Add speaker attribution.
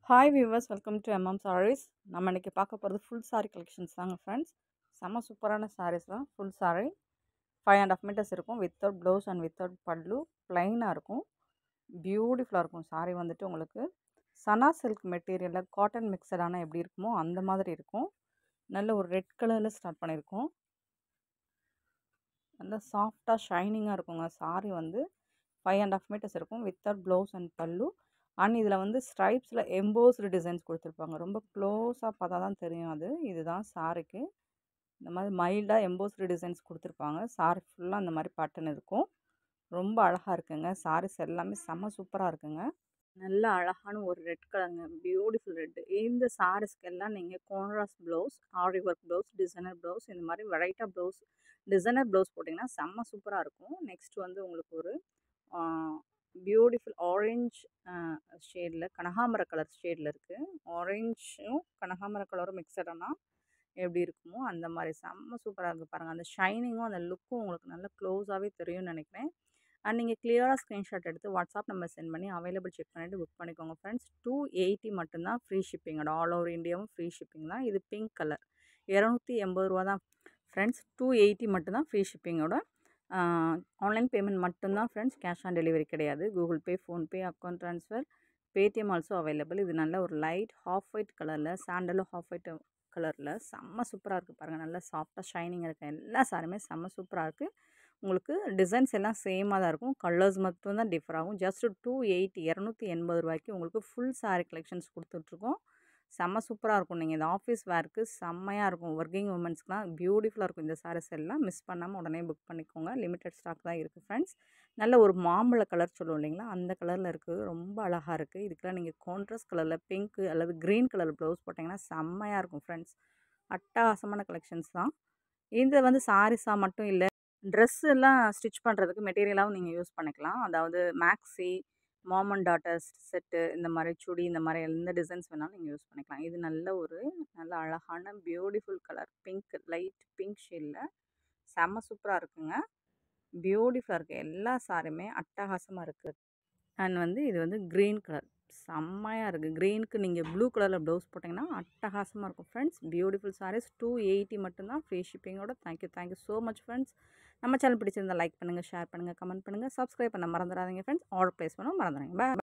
Speaker 1: hi viewers welcome to M M sarees நம்ம இன்றைக்கி பார்க்க போகிறது ஃபுல் saree கலெக்ஷன்ஸ் தாங்க ஃப்ரெண்ட்ஸ் செம்ம சூப்பரான sarees தான் full saree five and half metres இருக்கும் without blouse and without pallu ப்ளைனாக இருக்கும் பியூட்டிஃபுல்லாக இருக்கும் saree வந்துட்டு உங்களுக்கு சனா சில்க் மெட்டீரியலில் காட்டன் மிக்சடான எப்படி இருக்குமோ அந்த மாதிரி இருக்கும் நல்ல ஒரு ரெட் கலரில் ஸ்டார்ட் பண்ணியிருக்கோம் நல்ல சாஃப்டாக ஷைனிங்காக இருக்குங்க saree வந்து ஃபைவ் அண்ட் ஆஃப் மீட்டர்ஸ் இருக்கும் without blouse and pallu and இதில் வந்து ஸ்ட்ரைப்ஸில் எம்போஸ்டு டிசைன்ஸ் கொடுத்துருப்பாங்க ரொம்ப க்ளோஸாக பார்த்தா தான் தெரியும் அது இதுதான் சாரிக்கு இந்த மாதிரி மைல்டாக எம்போஸ்டு டிசைன்ஸ் கொடுத்துருப்பாங்க சாரி ஃபுல்லாக அந்த மாதிரி பேட்டர்ன் இருக்கும் ரொம்ப அழகாக இருக்குங்க சாரீஸ் எல்லாமே செம்ம சூப்பராக இருக்குங்க நல்ல அழகான ஒரு ரெட் கலருங்க பியூட்டிஃபுல் ரெட்டு இந்த சாரீஸ்க்கெல்லாம் நீங்கள் கோன்ராஸ் blouse aari work blouse designer blouse இந்த மாதிரி வெரைட்டாக ப்ளவுஸ் டிசைனர் ப்ளவுஸ் போட்டிங்கன்னா செம்ம சூப்பராக இருக்கும் நெக்ஸ்ட் வந்து உங்களுக்கு ஒரு பியூட்டிஃபுல் ஆரஞ்ச் ஷேடில் கனகாமர கலர் ஷேடில் இருக்குது ஆரஞ்சும் கனகாமர கலரும் மிக்சடானா எப்படி இருக்குமோ அந்த மாதிரி செம்ம சூப்பராக இருக்குது பாருங்கள் அந்த ஷைனிங்கும் அந்த லுக்கும் உங்களுக்கு நல்லா க்ளோஸாகவே தெரியும்னு நினைக்கிறேன் அண்ட் நீங்கள் கிளியராக ஸ்க்ரீன்ஷாட் எடுத்து வாட்ஸ்அப் நம்பர் சென்ட் பண்ணி அவைலபிள் செக் பண்ணிவிட்டு புக் பண்ணிக்கோங்க ஃப்ரெண்ட்ஸ் டூ எயிட்டி மட்டும்தான் ஃப்ரீ ஷிப்பிங்கோட ஆல் ஓவர் இந்தியாவும் ஃப்ரீ ஷிப்பிங் தான் இது பிங்க் கலர் இரநூத்தி எண்பது ரூபா தான் ஃப்ரெண்ட்ஸ் டூ எயிட்டி மட்டும்தான் ஃப்ரீ ஷிப்பிங்கோட ஆன்லைன் பேமெண்ட் மட்டும்தான் ஃப்ரெண்ட்ஸ் கேஷ் ஆன் டெலிவரி கிடையாது Google Pay PhonePe account transfer Paytm also available இது நல்ல ஒரு லைட் ஹாஃப் ஒயிட் கலரில் சாண்டலும் ஹாஃப் ஒயிட் கலரில் செம்ம சூப்பராக இருக்குது பாருங்கள் நல்லா சாஃப்டாக ஷைனிங் இருக்குது எல்லா சாரியுமே செம்ம சூப்பராக இருக்குது உங்களுக்கு டிசைன்ஸ் எல்லாம் சேமாக தான் இருக்கும் கலர்ஸ் மட்டும் தான் டிஃபர் ஆகும் ஜஸ்ட் டூ எயிட்டி இரநூத்தி எண்பது ரூபாய்க்கு உங்களுக்கு ஃபுல் சாரீ கலெக்ஷன்ஸ் கொடுத்துட்ருக்கோம் செம்ம சூப்பராக இருக்கும் நீங்கள் இந்த ஆஃபீஸ் வேர்க்கு செம்மையாக இருக்கும் ஒர்க்கிங் உமன்ஸ்க்குலாம் பியூட்டிஃபுல்லாக இருக்கும் இந்த சாரீஸ் எல்லாம் மிஸ் பண்ணாமல் உடனே புக் பண்ணிக்கோங்க லிமிட்டட் ஸ்டாக் தான் இருக்குது ஃப்ரெண்ட்ஸ் நல்ல ஒரு மாம்பழ கலர் சொல்லுவோம் இல்லைங்களா அந்த கலரில் இருக்குது ரொம்ப அழகாக இருக்குது இதுக்கெல்லாம் நீங்கள் கான்ட்ராஸ்ட் கலரில் பிங்க்கு அல்லது க்ரீன் கலர் ப்ளவுஸ் போட்டிங்கன்னா செம்மையாக இருக்கும் ஃப்ரெண்ட்ஸ் அட்டகாசமான கலெக்ஷன்ஸ் தான் இது வந்து சாரீஸாக மட்டும் இல்லை ட்ரெஸ் எல்லாம் ஸ்டிச் பண்ணுறதுக்கு மெட்டீரியலாகவும் நீங்கள் யூஸ் பண்ணிக்கலாம் அதாவது maxi mom and daughters set இந்த மாதிரி சுடி இந்த மாதிரி எந்த டிசைன்ஸ் வேணாலும் நீங்கள் யூஸ் பண்ணிக்கலாம் இது நல்ல ஒரு நல்ல அழகான beautiful colour pink light pink ஷேடில் செம்ம சூப்பராக இருக்குங்க பியூட்டிஃபுல்லாக இருக்குது எல்லா சாரியுமே அட்டகாசமாக இருக்குது அண்ட் வந்து இது வந்து க்ரீன் கலர் செம்மையாக இருக்குது க்ரீனுக்கு நீங்கள் ப்ளூ கலரில் ப்ளவுஸ் போட்டிங்கன்னா அட்டகாசமாக இருக்கும் friends beautiful sarees two eighty மட்டும்தான் ஃப்ரீ ஷிப்பிங்கோட thank you thank you so much friends நம்ம சேனல் பிடிச்சிருந்தா லைக் பண்ணுங்கள் ஷேர் பண்ணுங்கள் கமெண்ட் பண்ணுங்கள் சப்ஸ்கிரைப் பண்ண மறந்துடாதீங்க ஃப்ரெண்ட்ஸ் ஆர்டர் ப்ளேஸ் பண்ண மறந்துடுங்க பாய்